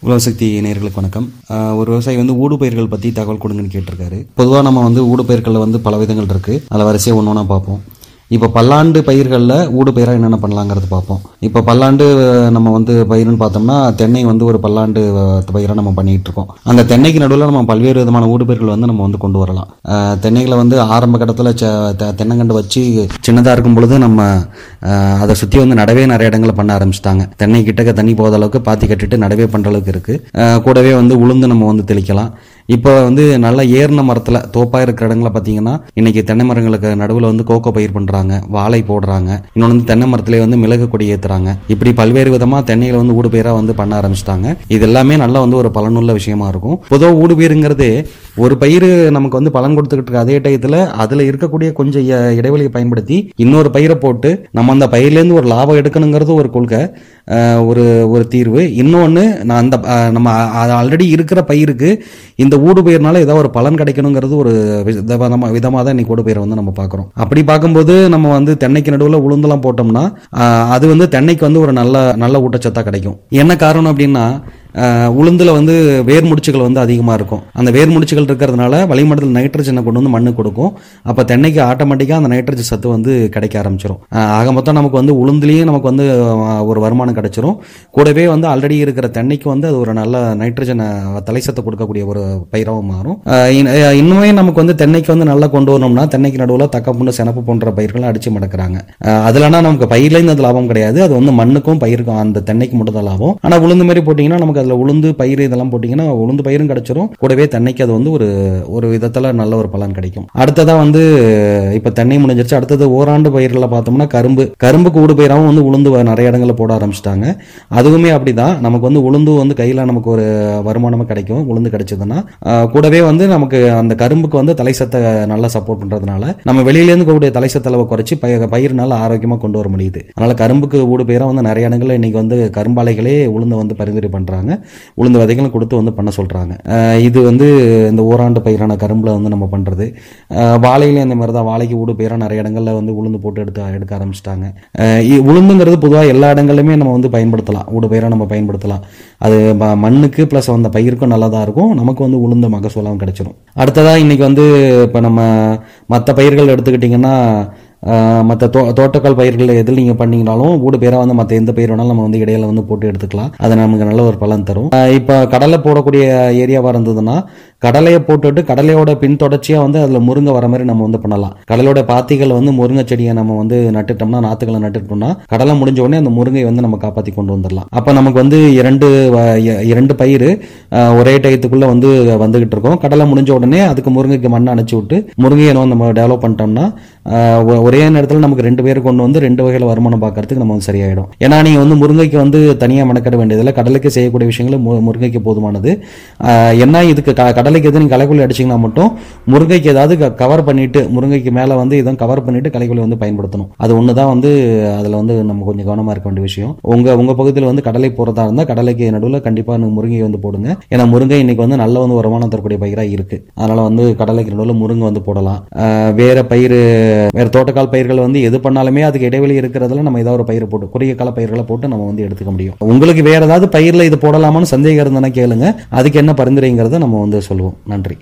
உலகசக்தி நேயர்களுக்கு வணக்கம் ஆஹ் ஒரு விவசாயி வந்து ஊடு பயிர்கள் பற்றி தகவல் கொடுங்கன்னு கேட்டிருக்காரு பொதுவாக நம்ம வந்து ஊடு பயிர்களில் வந்து பல விதங்கள் இருக்குது அதில் வரிசையாக ஒன்று ஒன்றா பார்ப்போம் இப்போ பல்லாண்டு பயிர்களில் ஊடு பயிராக என்னென்ன பண்ணலாங்கிறது பார்ப்போம் இப்போ பல்லாண்டு அஹ், நம்ம வந்து பயிர்னு பார்த்தோம்னா தென்னை வந்து ஒரு பல்லாண்டு பயிராக நம்ம பண்ணிகிட்டு இருக்கோம் அந்த தென்னைக்கு நடுவில் நம்ம பல்வேறு விதமான ஊடு பயிர்கள் வந்து நம்ம வந்து கொண்டு வரலாம் ஆஹ், தென்னைகளை வந்து ஆரம்ப கட்டத்தில் தென்னங்கண்டு வச்சு சின்னதாக இருக்கும் பொழுது நம்ம ஆஹ், அதை சுற்றி வந்து நடவே நிறைய இடங்களில் பண்ண ஆரம்பிச்சிட்டாங்க தென்னை கிட்டக்க தண்ணி போகாத அளவுக்கு பாத்தி கட்டிட்டு நடவே பண்ணுற அளவுக்கு இருக்குது கூடவே வந்து உளுந்து நம்ம வந்து தெளிக்கலாம் இப்போ வந்து நல்ல ஏறின மரத்தில் தோப்பாக இருக்கிற இடங்கள பார்த்தீங்கன்னா இன்னைக்கு தென்னை மரங்களுக்கு நடுவில் வந்து கோகோ பயிர் பண்ணுறாங்க வாழை போடுறாங்க இன்னொன்று வந்து தென்னை மரத்திலே வந்து மிளகு கொடி ஏற்றுறாங்க இப்படி பல்வேறு விதமாக தென்னைகளை வந்து ஊடு பயிராக வந்து பண்ண ஆரம்பிச்சிட்டாங்க இது எல்லாமே நல்லா வந்து ஒரு பலனுள்ள விஷயமா இருக்கும் பொதுவாக ஊடு பயிருங்கிறது ஒரு பயிர் நமக்கு வந்து பலன் கொடுத்துக்கிட்டு இருக்க அதே டயத்தில் அதில் இருக்கக்கூடிய கொஞ்சம் இ- இடைவெளியை பயன்படுத்தி இன்னொரு பயிரை போட்டு நம்ம அந்த பயிர்லேருந்து ஒரு லாபம் எடுக்கணுங்கிறது ஒரு கொள்கை அஹ், ஒரு ஒரு தீர்வு இன்னொன்று நான் அந்த அஹ், நம்ம ஆல்ரெடி இருக்கிற பயிருக்கு இந்த ஊடு பயிர்னால ஏதாவது ஒரு பலன் கிடைக்கணுங்கிறது ஒரு விதமாக விதமாக தான் இன்னைக்கு ஊடு பயிரை வந்து நம்ம பார்க்குறோம் அப்படி பார்க்கும்போது நம்ம வந்து தென்னைக்கு நடுவில் உளுந்தெல்லாம் போட்டோம்னா அஹ், அது வந்து தென்னைக்கு வந்து ஒரு நல்ல நல்ல ஊட்டச்சத்தாக கிடைக்கும் என்ன காரணம் அப்படின்னா அஹ், உளுந்துல வந்து வேர் முடிச்சுகள் வந்து அதிகமாக இருக்கும் அந்த வேர் முடிச்சுகள் இருக்கிறதுனால வளிமண்டலத்தில் நைட்ரஜனை கொண்டு வந்து மண்ணு கொடுக்கும் அப்போ தென்னைக்கு ஆட்டோமேட்டிக்காக அந்த நைட்ரஜன் சத்து வந்து கிடைக்க ஆரம்பிச்சிடும் ஆக மொத்தம் நமக்கு வந்து உளுந்துலேயும் நமக்கு வந்து அஹ், ஒரு வருமானம் கிடைச்சிரும் கூடவே வந்து ஆல்ரெடி இருக்கிற தென்னைக்கு வந்து அது ஒரு நல்ல நைட்ரஜனை தலைசத்தை கொடுக்கக்கூடிய ஒரு பயிராகவும் மாறும் அஹ், இன்- அஹ், இன்னுமே நமக்கு வந்து தென்னைக்கு வந்து நல்லா கொண்டு வரணும்னா தென்னைக்கு நடுவில் தக்கப்புண்டு செனப்பு போன்ற பயிர்களை அடிச்சு மடக்குறாங்க அஹ், அதுலனா நமக்கு பயிர்லேருந்து அது லாபம் கிடையாது அது வந்து மண்ணுக்கும் பயிருக்கும் அந்த தென்னைக்கு மட்டும் தான் லாபம் ஆனால் உளுந்து மாதிரி போட்டிங்கன்னா நமக்கு அதில் உளுந்து பயிர் இதெல்லாம் போட்டிங்கன்னா உளுந்து பயிரும் கிடைச்சிரும் கூடவே தென்னைக்கு அது வந்து ஒரு ஒரு விதத்தில் நல்ல ஒரு பலன் கிடைக்கும் அடுத்ததாக வந்து இப்போ தென்னை முடிஞ்சிருச்சு அடுத்தது ஓராண்டு பயிரில் பார்த்தோம்னா கரும்பு கரும்புக்கு ஊடு பயிராகவும் வந்து உளுந்து வ- நிறைய இடங்களில் போட ஆரம்பிச்சிட்டாங்க அதுவுமே அப்படிதான் நமக்கு வந்து உளுந்து வந்து கையில் நமக்கு ஒரு வருமானமாக கிடைக்கும் உளுந்து கிடைச்சதுன்னா ஆஹ் கூடவே வந்து நமக்கு அந்த கரும்புக்கு வந்து தலைசத்தை நல்லா சப்போர்ட் பண்ணுறதுனால நம்ம வெளியிலேருந்து கூடிய தலைசத்து அளவை குறைச்சி பயிர் பயிர் நல்லா ஆரோக்கியமாக கொண்டு வர முடியுது அதனால கரும்புக்கு ஊடு பயிராக வந்து நிறைய இடங்களில் இன்னைக்கு வந்து கரும்பாலைகளே உளுந்து வந்து பரிந்துரை பண்ணுறாங்க உளுந்து விதைகளும் கொடுத்து வந்து பண்ண சொல்கிறாங்க இது வந்து இந்த ஓராண்டு பயிரான கரும்பில் வந்து நம்ம பண்ணுறது வாழையிலையும் அந்த மாதிரி தான் வாழைக்கு ஊடு பயிராக நிறைய இடங்களில் வந்து உளுந்து போட்டு எடுத்து எடுக்க ஆரம்பிச்சிட்டாங்க உளுந்துங்கிறது பொதுவாக எல்லா இடங்கள்லையுமே நம்ம வந்து பயன்படுத்தலாம் ஊடு பயிராக நம்ம பயன்படுத்தலாம் அது ம- மண்ணுக்கு ப்ளஸ் அந்த பயிருக்கும் நல்லதாக இருக்கும் நமக்கு வந்து உளுந்த மகசூலாகவும் கிடைச்சிரும் அடுத்ததாக இன்னைக்கு வந்து இப்போ நம்ம மற்ற பயிர்கள் எடுத்துக்கிட்டிங்கன்னா மற்ற தோ தோட்டக்கால் பயிர்கள் எதில் நீங்கள் பண்ணீங்கனாலும் ஊடு பேராக வந்து மற்ற எந்த பயிர் வேணாலும் நம்ம வந்து இடையில வந்து போட்டு எடுத்துக்கலாம் அது நமக்கு நல்ல ஒரு பலன் தரும் இப்போ கடலை போடக்கூடிய ஏரியாவாக இருந்ததுன்னா கடலையை போட்டுட்டு கடலையோட பின் தொடர்ச்சியாக வந்து அதில் முருங்கை வர மாதிரி நம்ம வந்து பண்ணலாம் கடலோட பாத்திகள் வந்து முருங்கை செடியை நம்ம வந்து நட்டுட்டோம்னா நாற்றுகளை நட்டுட்டோம்னா கடலை முடிஞ்ச உடனே அந்த முருங்கையை வந்து நம்ம காப்பாற்றி கொண்டு வந்துடலாம் அப்போ நமக்கு வந்து இரண்டு வ- இ- இரண்டு பயிர் அஹ், ஒரே டயத்துக்குள்ள வந்து வந்துகிட்டு இருக்கோம் கடலை முடிஞ்ச உடனே அதுக்கு முருங்கைக்கு மண்ணை அணைச்சி விட்டு முருங்கையை நம்ம டெவலப் பண்ணிட்டோம்னா அஹ், ஒ- ஒரே நேரத்தில் நமக்கு ரெண்டு பேர் கொண்டு வந்து ரெண்டு வகையில் வருமானம் பார்க்கறதுக்கு நம்ம வந்து சரியாயிடும் ஏன்னா நீங்கள் வந்து முருங்கைக்கு வந்து தனியாக மெனக்கட வேண்டியதில்லை கடலுக்கு செய்யக்கூடிய விஷயங்கள் மு- முருங்கைக்கு போதுமானது அஹ், என்ன இதுக்கு க- கடலைக்கு எதுவும் நீங்கள் களைக்குள்ளி அடிச்சிங்கன்னா மட்டும் முருங்கைக்கு ஏதாவது கவர் பண்ணிட்டு முருங்கைக்கு மேலே வந்து இதுவும் கவர் பண்ணிட்டு களைக்குள்ளி வந்து பயன்படுத்தணும் அது ஒன்று தான் வந்து அதில் வந்து நம்ம கொஞ்சம் கவனமாக இருக்க வேண்டிய விஷயம் உங்கள் உங்கள் பகுதியில் வந்து கடலை போகிறதா இருந்தால் கடலைக்கு நடுவில் கண்டிப்பாக நீங்கள் முருங்கை வந்து போடுங்க ஏன்னா முருங்கை இன்னைக்கு வந்து நல்ல வந்து வருமானம் தரக்கூடிய பயிராக இருக்கு அதனால வந்து கடலைக்கு நடுவில் முருங்கை வந்து போடலாம் அஹ் வேற பயிர் வேற தோட்டக்கால் பயிர்கள் வந்து எது பண்ணாலுமே அதுக்கு இடைவெளி இருக்கிறதுல நம்ம ஏதாவது ஒரு பயிர் போட்டு குறுகிய கால பயிர்களை போட்டு நம்ம வந்து எடுத்துக்க முடியும் உங்களுக்கு வேற ஏதாவது பயிரில் இது போடலாமான்னு சந்தேகம் இருந்ததுன்னா கேளுங்க அதுக்கு என்ன பரிந்துரைங்கிறத நம்ம வந்து சொல்லுவோம் நன்றி